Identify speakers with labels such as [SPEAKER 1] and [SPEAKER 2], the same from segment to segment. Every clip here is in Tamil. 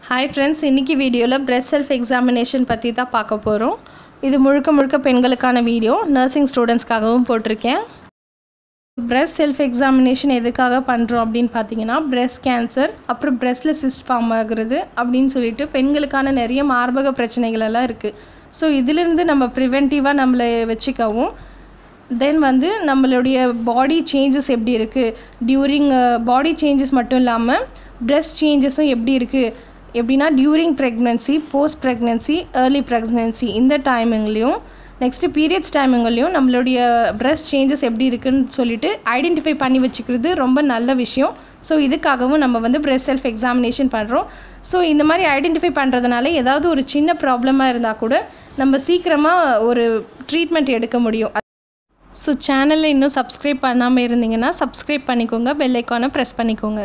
[SPEAKER 1] ஹாய் ஃப்ரெண்ட்ஸ் இன்றைக்கி வீடியோவில் பிரெஸ்ட் செல்ஃப் எக்ஸாமினேஷன் பற்றி தான் பார்க்க போகிறோம் இது முழுக்க முழுக்க பெண்களுக்கான வீடியோ நர்சிங் ஸ்டூடெண்ட்ஸ்க்காகவும் போட்டிருக்கேன் பிரெஸ்ட் செல்ஃப் எக்ஸாமினேஷன் எதுக்காக பண்ணுறோம் அப்படின்னு பார்த்தீங்கன்னா பிரெஸ்ட் கேன்சர் அப்புறம் பிரெஸ்ட்டில் சிஸ்ட் ஃபார்ம் ஆகுறது அப்படின்னு சொல்லிட்டு பெண்களுக்கான நிறைய மார்பக பிரச்சனைகள் எல்லாம் இருக்குது ஸோ இதிலிருந்து நம்ம ப்ரிவென்டிவாக நம்மளை வச்சுக்கவும் தென் வந்து நம்மளுடைய பாடி சேஞ்சஸ் எப்படி இருக்குது டியூரிங் பாடி சேஞ்சஸ் மட்டும் இல்லாமல் பிரெஸ்ட் சேஞ்சஸும் எப்படி இருக்குது எப்படின்னா during pregnancy post pregnancy early pregnancy இந்த டைமிங்லேயும் நெக்ஸ்ட்டு பீரியட்ஸ் டைமிங்லேயும் நம்மளுடைய பிரெஸ்ட் சேஞ்சஸ் எப்படி இருக்குன்னு சொல்லிட்டு ஐடென்டிஃபை பண்ணி வச்சுக்கிறது ரொம்ப நல்ல விஷயம் ஸோ இதுக்காகவும் நம்ம வந்து பிரெஸ்ட் செல்ஃப் எக்ஸாமினேஷன் பண்ணுறோம் ஸோ இந்த மாதிரி ஐடென்டிஃபை பண்ணுறதுனால ஏதாவது ஒரு சின்ன ப்ராப்ளமாக இருந்தால் கூட நம்ம சீக்கிரமாக ஒரு ட்ரீட்மெண்ட் எடுக்க முடியும் ஸோ சேனலில் இன்னும் சப்ஸ்கிரைப் பண்ணாமல் இருந்தீங்கன்னா சப்ஸ்கிரைப் பண்ணிக்கோங்க பெல் ஐக்கானை ப்ரெஸ் பண்ணிக்கோங்க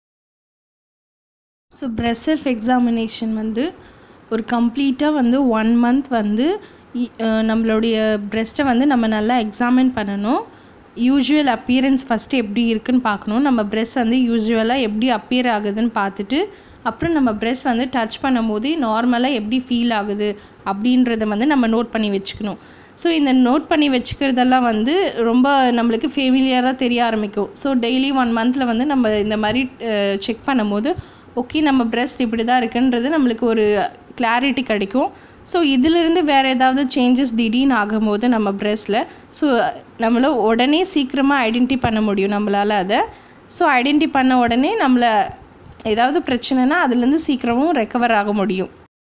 [SPEAKER 1] ஸோ பிரெஸ்ட் செல்ஃப் எக்ஸாமினேஷன் வந்து ஒரு கம்ப்ளீட்டாக வந்து ஒன் மந்த் வந்து இ- அஹ் நம்மளுடைய பிரெஸ்ட்டை வந்து நம்ம நல்லா எக்ஸாமின் பண்ணணும் யூஷுவல் அப்பியரன்ஸ் ஃபஸ்ட்டு எப்படி இருக்குன்னு பார்க்கணும் நம்ம பிரெஸ்ட் வந்து யூஸ்வலாக எப்படி அப்பியர் ஆகுதுன்னு பார்த்துட்டு அப்புறம் நம்ம பிரெஸ்ட் வந்து டச் பண்ணும்போது நார்மலாக எப்படி ஃபீல் ஆகுது அப்படின்றத வந்து நம்ம நோட் பண்ணி வச்சுக்கணும் ஸோ இந்த நோட் பண்ணி வச்சுக்கிறதெல்லாம் வந்து ரொம்ப நம்மளுக்கு ஃபெமிலியராக தெரிய ஆரம்பிக்கும் ஸோ டெய்லி ஒன் மந்தில் வந்து நம்ம இந்த மாதிரி செக் பண்ணும்போது ஓகே நம்ம பிரெஸ்ட் இப்படி தான் இருக்குன்றது நம்மளுக்கு ஒரு கிளாரிட்டி கிடைக்கும் ஸோ இதிலிருந்து வேறு ஏதாவது சேஞ்சஸ் திடீர்னு ஆகும்போது நம்ம பிரெஸ்ட்டில் ஸோ நம்மள உடனே சீக்கிரமாக ஐடென்டி பண்ண முடியும் நம்மளால் அதை ஸோ ஐடென்டி பண்ண உடனே நம்மளை ஏதாவது பிரச்சனைனா அதுலேருந்து சீக்கிரமும் ரெக்கவர் ஆக முடியும்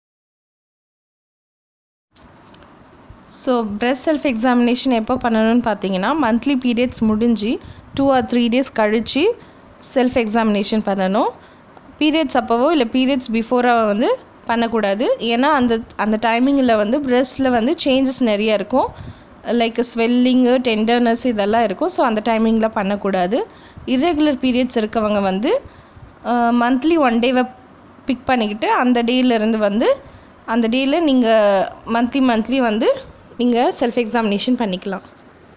[SPEAKER 1] ஸோ பிரெஸ்ட் செல்ஃப் எக்ஸாமினேஷன் எப்போ பண்ணணும்னு பார்த்தீங்கன்னா மந்த்லி பீரியட்ஸ் முடிஞ்சு டூ ஆர் த்ரீ டேஸ் கழித்து செல்ஃப் எக்ஸாமினேஷன் பண்ணணும் பீரியட்ஸ் அப்போவோ இல்லை பீரியட்ஸ் பிஃபோராக வந்து பண்ணக்கூடாது ஏன்னா அந்த அந்த டைமிங்கில் வந்து பிரெஸ்ட்டில் வந்து சேஞ்சஸ் நிறைய இருக்கும் லைக் ஸ்வெல்லிங்கு டெண்டர்னஸ் இதெல்லாம் இருக்கும் ஸோ அந்த டைமிங்கில் பண்ணக்கூடாது இர்ரெகுலர் பீரியட்ஸ் இருக்கவங்க வந்து மந்த்லி ஒன் டேவை பிக் பண்ணிக்கிட்டு அந்த டேலேருந்து வந்து அந்த டேயில் நீங்கள் மந்த்லி மந்த்லி வந்து நீங்கள் செல்ஃப் எக்ஸாமினேஷன் பண்ணிக்கலாம்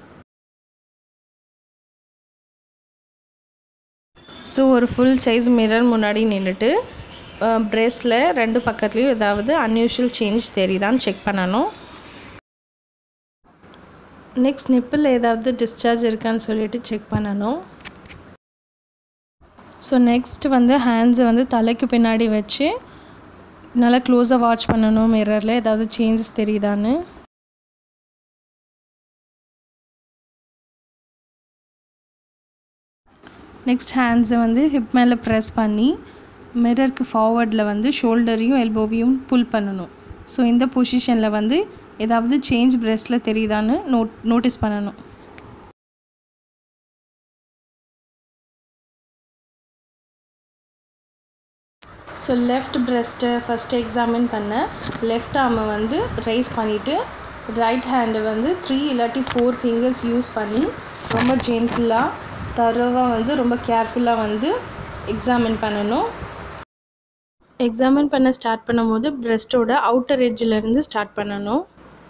[SPEAKER 1] ஸோ ஒரு ஃபுல் சைஸ் மிரர் முன்னாடி நின்றுட்டு ப்ரெஸ்ஸில் ரெண்டு பக்கத்துலேயும் ஏதாவது அன்யூஷுவல் சேஞ்ச் தெரியுதான்னு செக் பண்ணணும் நெக்ஸ்ட் நிப்பில் ஏதாவது டிஸ்சார்ஜ் இருக்கான்னு சொல்லிட்டு செக் பண்ணணும் ஸோ நெக்ஸ்ட் வந்து ஹேண்ட்ஸை வந்து தலைக்கு பின்னாடி வச்சு நல்லா க்ளோஸாக வாட்ச் பண்ணணும் மிரரில் ஏதாவது சேஞ்சஸ் தெரியுதான்னு நெக்ஸ்ட் ஹேண்ட்ஸை வந்து ஹிப் மேலே ப்ரெஸ் பண்ணி மிரருக்கு ஃபார்வர்டில் வந்து ஷோல்டரையும் எல்போவையும் புல் பண்ணணும் ஸோ இந்த பொசிஷனில் வந்து ஏதாவது சேஞ்ச் பிரெஸ்ட்டில் தெரியுதான்னு நோட் நோட்டீஸ் பண்ணணும் ஸோ லெஃப்ட் பிரெஸ்ட்டை ஃபஸ்ட்டு எக்ஸாமின் பண்ண லெஃப்ட் ஆர்மை வந்து ரைஸ் பண்ணிவிட்டு ரைட் ஹேண்டை வந்து த்ரீ இல்லாட்டி ஃபோர் ஃபிங்கர்ஸ் யூஸ் பண்ணி ரொம்ப ஜென்டிலாக தரோவாக வந்து ரொம்ப கேர்ஃபுல்லாக வந்து எக்ஸாமின் பண்ணணும் எக்ஸாமின் பண்ண ஸ்டார்ட் பண்ணும்போது பிரெஸ்ட்டோட அவுட்டர் இருந்து ஸ்டார்ட் பண்ணணும்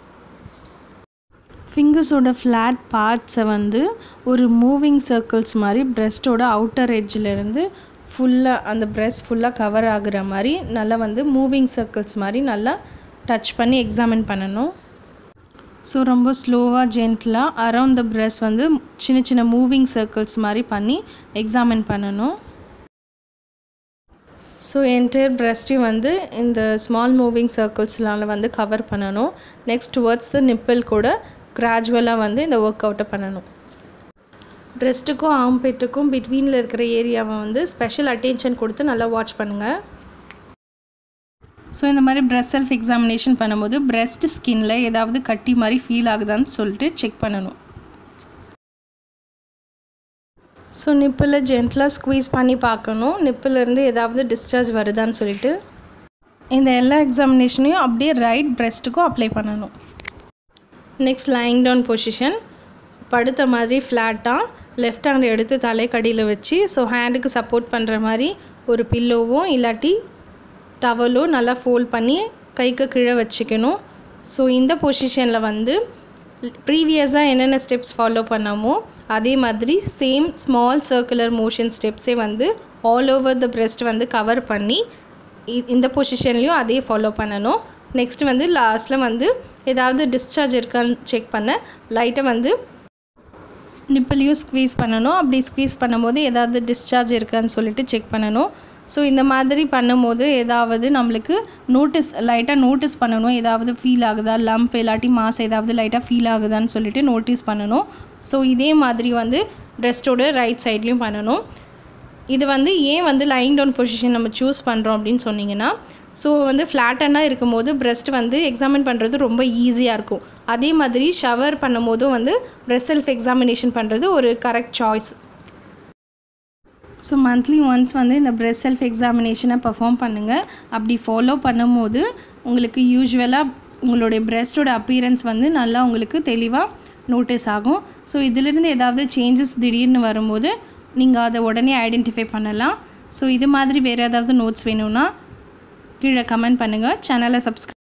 [SPEAKER 1] ஃபிங்கர்ஸோட ஃப்ளாட் பார்ட்ஸை வந்து ஒரு மூவிங் சர்க்கிள்ஸ் மாதிரி பிரெஸ்ட்டோட அவுட்டர் இருந்து ஃபுல்லாக அந்த பிரெஸ்ட் ஃபுல்லாக கவர் ஆகுற மாதிரி நல்லா வந்து மூவிங் சர்க்கிள்ஸ் மாதிரி நல்லா டச் பண்ணி எக்ஸாமின் பண்ணணும் ஸோ ரொம்ப ஸ்லோவாக ஜென்டிலாக அரவுண்ட் த பிரெஸ்ட் வந்து சின்ன சின்ன மூவிங் சர்க்கிள்ஸ் மாதிரி பண்ணி எக்ஸாமின் பண்ணணும் ஸோ என்டையர் பிரெஸ்ட்டையும் வந்து இந்த ஸ்மால் மூவிங் சர்க்கிள்ஸ்னால வந்து கவர் பண்ணணும் நெக்ஸ்ட் டுவர்ட்ஸ் த நிப்பிள் கூட கிராஜுவலாக வந்து இந்த ஒர்க் அவுட்டை பண்ணணும் பிரெஸ்ட்டுக்கும் ஆம்பெட்டுக்கும் பிட்வீனில் இருக்கிற ஏரியாவை வந்து ஸ்பெஷல் அட்டென்ஷன் கொடுத்து நல்லா வாட்ச் பண்ணுங்கள் ஸோ இந்த மாதிரி பிரெஸ்ட் செல்ஃப் எக்ஸாமினேஷன் பண்ணும்போது பிரெஸ்ட் ஸ்கின்ல ஏதாவது கட்டி மாதிரி ஃபீல் ஆகுதான்னு சொல்லிட்டு செக் பண்ணணும் ஸோ நிப்பில் ஜென்டலாக ஸ்குவீஸ் பண்ணி பார்க்கணும் நிப்பிலேருந்து ஏதாவது டிஸ்சார்ஜ் வருதான்னு சொல்லிட்டு இந்த எல்லா எக்ஸாமினேஷனையும் அப்படியே ரைட் பிரெஸ்ட்டுக்கும் அப்ளை பண்ணணும் நெக்ஸ்ட் லைங் டவுன் பொசிஷன் படுத்த மாதிரி ஃப்ளாட்டாக லெஃப்ட் ஹேண்ட் எடுத்து தலைக்கடியில் வச்சு ஸோ ஹேண்டுக்கு சப்போர்ட் பண்ணுற மாதிரி ஒரு பில்லோவோ இல்லாட்டி டவலோ நல்லா ஃபோல்ட் பண்ணி கைக்கு கீழே வச்சுக்கணும் ஸோ இந்த பொசிஷனில் வந்து ப்ரீவியஸாக என்னென்ன ஸ்டெப்ஸ் ஃபாலோ பண்ணாமோ அதே மாதிரி சேம் ஸ்மால் சர்க்குலர் மோஷன் ஸ்டெப்ஸே வந்து ஆல் ஓவர் த breast வந்து கவர் பண்ணி இ- இந்த பொசிஷன்லேயும் அதே ஃபாலோ பண்ணணும் நெக்ஸ்ட் வந்து லாஸ்ட்டில் வந்து ஏதாவது டிஸ்சார்ஜ் இருக்கான்னு செக் பண்ண லைட்டை வந்து நிப்பிளையும் ஸ்க்வீஸ் பண்ணணும் அப்படி ஸ்க்வீஸ் பண்ணும்போது ஏதாவது டிஸ்சார்ஜ் இருக்கான்னு சொல்லிட்டு செக் பண்ணணும் ஸோ இந்த மாதிரி பண்ணும்போது ஏதாவது நம்மளுக்கு நோட்டீஸ் லைட்டாக நோட்டீஸ் பண்ணணும் ஏதாவது ஃபீல் ஆகுதா லம்ப் இல்லாட்டி மாஸ் ஏதாவது லைட்டாக ஃபீல் ஆகுதான்னு சொல்லிட்டு நோட்டீஸ் பண்ணணும் ஸோ இதே மாதிரி வந்து breastோட ரைட் சைட்லேயும் பண்ணணும் இது வந்து ஏன் வந்து லைங் டவுன் பொசிஷன் நம்ம சூஸ் பண்ணுறோம் அப்படின்னு சொன்னீங்கன்னா ஸோ வந்து ஃப்ளாட்டனாக இருக்கும்போது breast வந்து எக்ஸாமின் பண்ணுறது ரொம்ப ஈஸியாக இருக்கும் அதே மாதிரி ஷவர் பண்ணும்போதும் வந்து breast செல்ஃப் எக்ஸாமினேஷன் பண்ணுறது ஒரு correct choice so monthly once வந்து இந்த breast செல்ஃப் எக்ஸாமினேஷனை பர்ஃபார்ம் பண்ணுங்கள் அப்படி ஃபாலோ பண்ணும்போது உங்களுக்கு யூஸ்வலாக உங்களுடைய breastோட appearance வந்து நல்லா உங்களுக்கு தெளிவாக நோட்டீஸ் ஆகும் ஸோ இதிலிருந்து ஏதாவது சேஞ்சஸ் திடீர்னு வரும்போது நீங்கள் அதை உடனே ஐடென்டிஃபை பண்ணலாம் ஸோ இது மாதிரி வேறு ஏதாவது நோட்ஸ் வேணும்னா கீழே கமெண்ட் பண்ணுங்கள் சேனலை சப்ஸ்கிரைப்